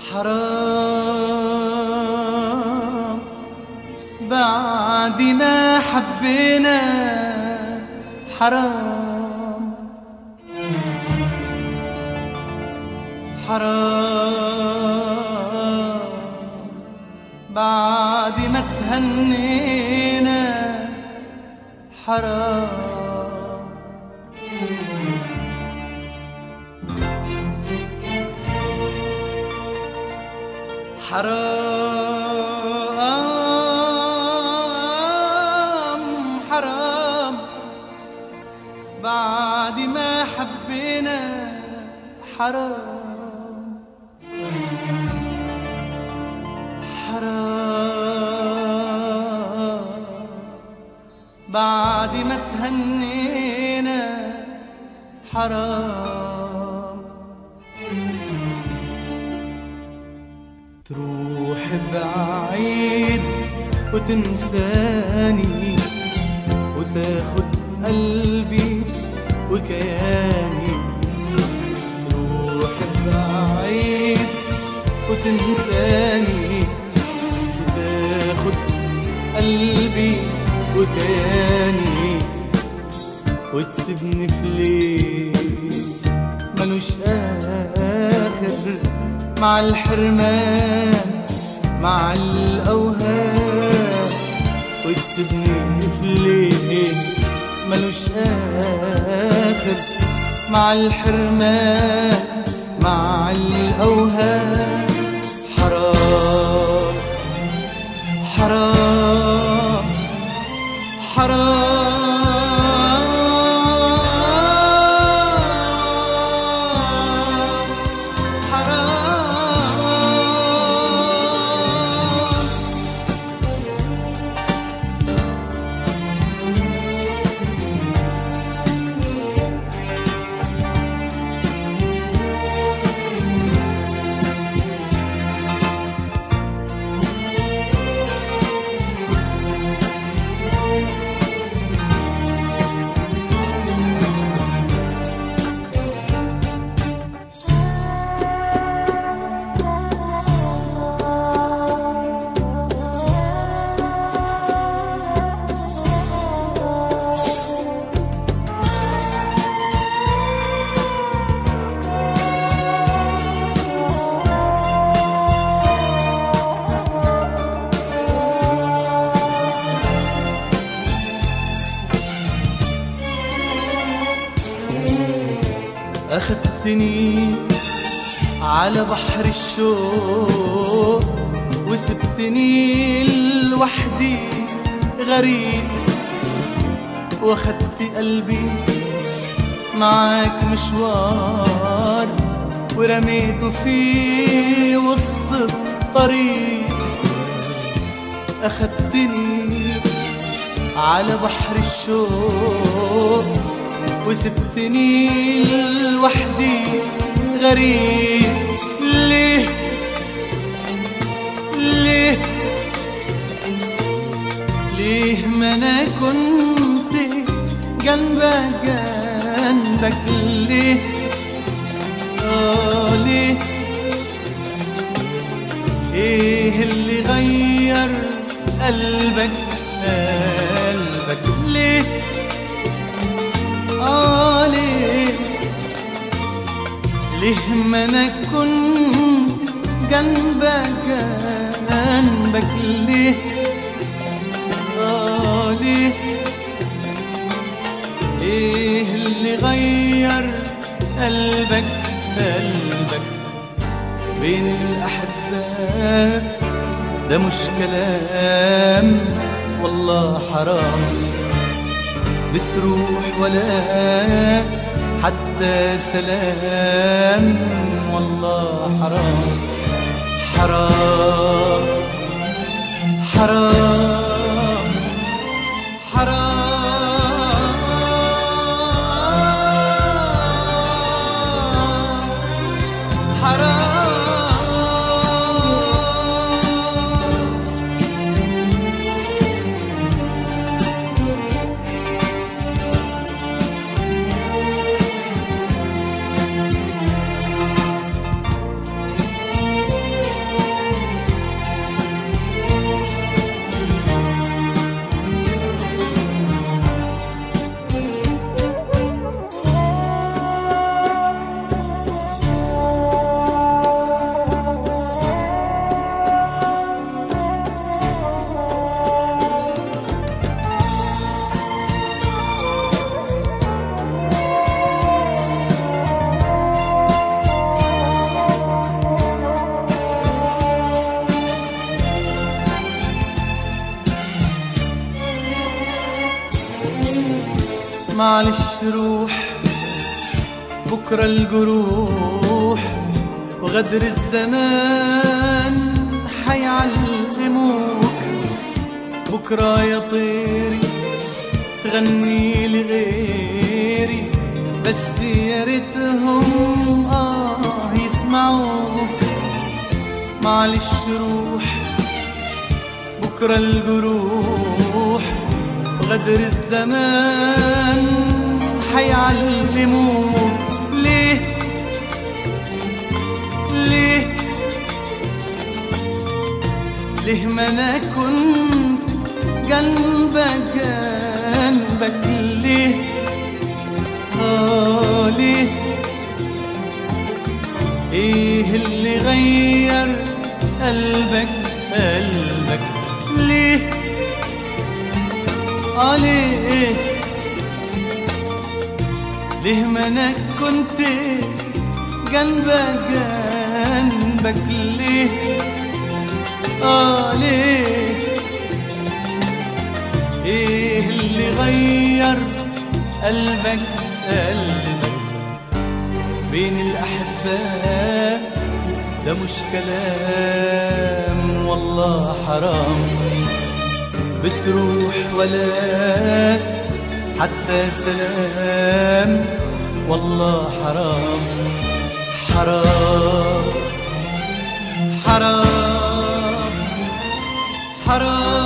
حرام بعد ما حبينا حرام حرام بعد ما تهنينا حرام حرام حرام بعد ما حبينا حرام حرام بعد ما تهنينا حرام تروح بعيد وتنساني وتاخد قلبي وكياني تروح بعيد وتنساني وتاخد قلبي وكياني وتسيبني في ليل ملوش آخر مع الحرمان مع الأوهام وتسيبني في ليل ملوش آخر مع الحرمان مع الأوهام حرام حرام حرام حرام أخدتني على بحر الشوق وسبتني لوحدي غريب واخدت قلبي معاك مشوار ورميته في وسط الطريق أخدتني على بحر الشوق وسبتني لوحدي غريب ليه ليه ليه ما انا كنت جنبك جنبك ليه اه ليه ايه اللي غير قلبك قلبك ليه آه ليه ليه ما انا كنت جنبك جنبك ليه آه ليه ايه اللي غير قلبك قلبك بين الأحباب ده مش كلام والله حرام بتروح ولا حتى سلام والله حرام حرام حرام حرام حرام معلش روح بكرة الجروح وغدر الزمان حيعلموك بكرة يا طيري غني لغيري بس يا ريتهم آه يسمعوك معلش روح بكرة الجروح غدر الزمان حيعلموك ليه ليه ليه ما انا كنت جنبك جنبك ليه اه ليه ايه اللي غير قلبك قلبك ليه اه ليه ليه ما انا كنت جنبك جنبك ليه اه ليه ايه اللي غير قلبك قلبك بين الاحباء ده مش كلام والله حرام بتروح ولا حتى سلام والله حرام حرام حرام حرام